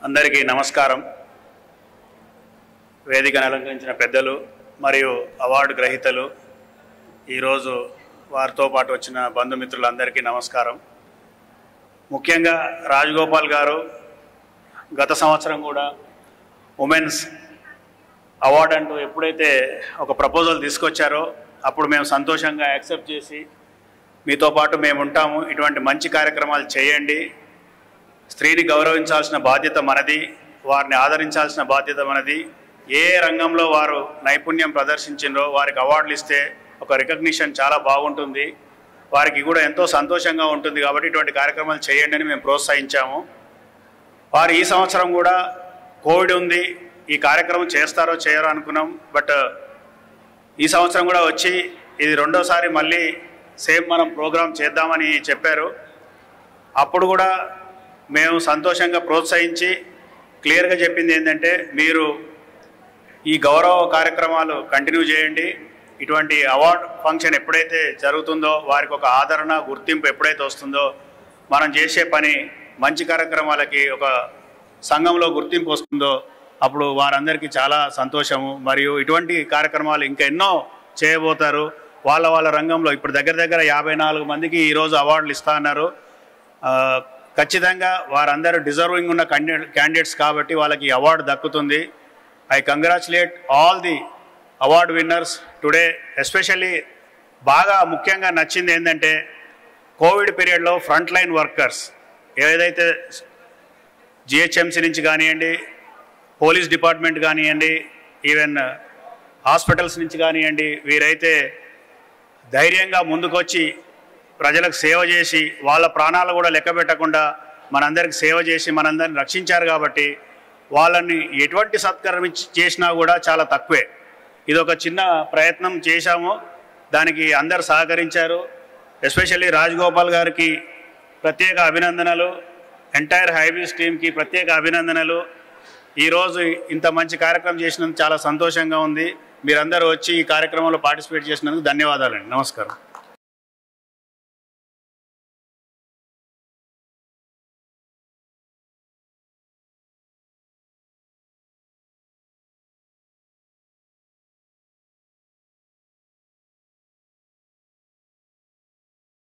అందరికీ నమస్కారం వేదికను అలంకరించిన పెద్దలు మరియు అవార్డు గ్రహీతలు ఈరోజు వారితో పాటు వచ్చిన బంధుమిత్రులందరికీ నమస్కారం ముఖ్యంగా రాజగోపాల్ గారు గత సంవత్సరం కూడా ఉమెన్స్ అవార్డు అంటూ ఎప్పుడైతే ఒక ప్రపోజల్ తీసుకొచ్చారో అప్పుడు మేము సంతోషంగా యాక్సెప్ట్ చేసి మీతో పాటు మేము ఉంటాము ఇటువంటి మంచి కార్యక్రమాలు చేయండి స్త్రీని గౌరవించాల్సిన బాధ్యత మనది వారిని ఆదరించాల్సిన బాధ్యత మనది ఏ రంగంలో వారు నైపుణ్యం ప్రదర్శించిందో వారికి అవార్డులు ఇస్తే ఒక రికగ్నిషన్ చాలా బాగుంటుంది వారికి కూడా ఎంతో సంతోషంగా ఉంటుంది కాబట్టి ఇటువంటి కార్యక్రమాలు చేయండి అని మేము ప్రోత్సహించాము వారు ఈ సంవత్సరం కూడా కోవిడ్ ఉంది ఈ కార్యక్రమం చేస్తారో చేయరో అనుకున్నాం బట్ ఈ సంవత్సరం కూడా వచ్చి ఇది రెండోసారి మళ్ళీ సేమ్ మనం ప్రోగ్రాం చేద్దామని చెప్పారు అప్పుడు కూడా మేము సంతోషంగా ప్రోత్సహించి క్లియర్గా చెప్పింది ఏంటంటే మీరు ఈ గౌరవ కార్యక్రమాలు కంటిన్యూ చేయండి ఇటువంటి అవార్డ్ ఫంక్షన్ ఎప్పుడైతే జరుగుతుందో వారికి ఒక ఆదరణ గుర్తింపు ఎప్పుడైతే వస్తుందో మనం చేసే పని మంచి కార్యక్రమాలకి ఒక సంఘంలో గుర్తింపు వస్తుందో అప్పుడు వారందరికీ చాలా సంతోషము మరియు ఇటువంటి కార్యక్రమాలు ఇంకా ఎన్నో చేయబోతారు వాళ్ళ వాళ్ళ రంగంలో ఇప్పుడు దగ్గర దగ్గర యాభై నాలుగు మందికి ఈరోజు అవార్డులు ఇస్తా అన్నారు ఆ, ఖచ్చితంగా వారందరూ డిజర్వింగ్ ఉన్న క్యాండిడేట్ క్యాండిడేట్స్ కాబట్టి వాళ్ళకి ఈ అవార్డు దక్కుతుంది I congratulate all the award winners today especially బాగా ముఖ్యంగా నచ్చింది ఏంటంటే కోవిడ్ పీరియడ్లో ఫ్రంట్ లైన్ వర్కర్స్ ఏదైతే జిహెచ్ఎంసీ నుంచి కానివ్వండి పోలీస్ డిపార్ట్మెంట్ కానివ్వండి ఈవెన్ హాస్పిటల్స్ నుంచి కానివ్వండి వీరైతే ధైర్యంగా ముందుకొచ్చి ప్రజలకు సేవ చేసి వాళ్ళ ప్రాణాలు కూడా లెక్క పెట్టకుండా మనందరికి సేవ చేసి మనందరిని రక్షించారు కాబట్టి వాళ్ళని ఎటువంటి సత్కరం ఇచ్చి- చేసినా కూడా చాలా తక్కువే ఇది ఒక చిన్న ప్రయత్నం చేశాము దానికి అందరు సహకరించారు ఎస్పెషల్లీ రాజగోపాల్ గారికి ప్రత్యేక అభినందనలు ఎంటైర్ హైబీస్ టీంకి ప్రత్యేక అభినందనలు ఈరోజు ఇంత మంచి కార్యక్రమం చేసినందుకు చాలా సంతోషంగా ఉంది మీరందరూ వచ్చి ఈ కార్యక్రమంలో పార్టిసిపేట్ చేసినందుకు ధన్యవాదాలండి నమస్కారం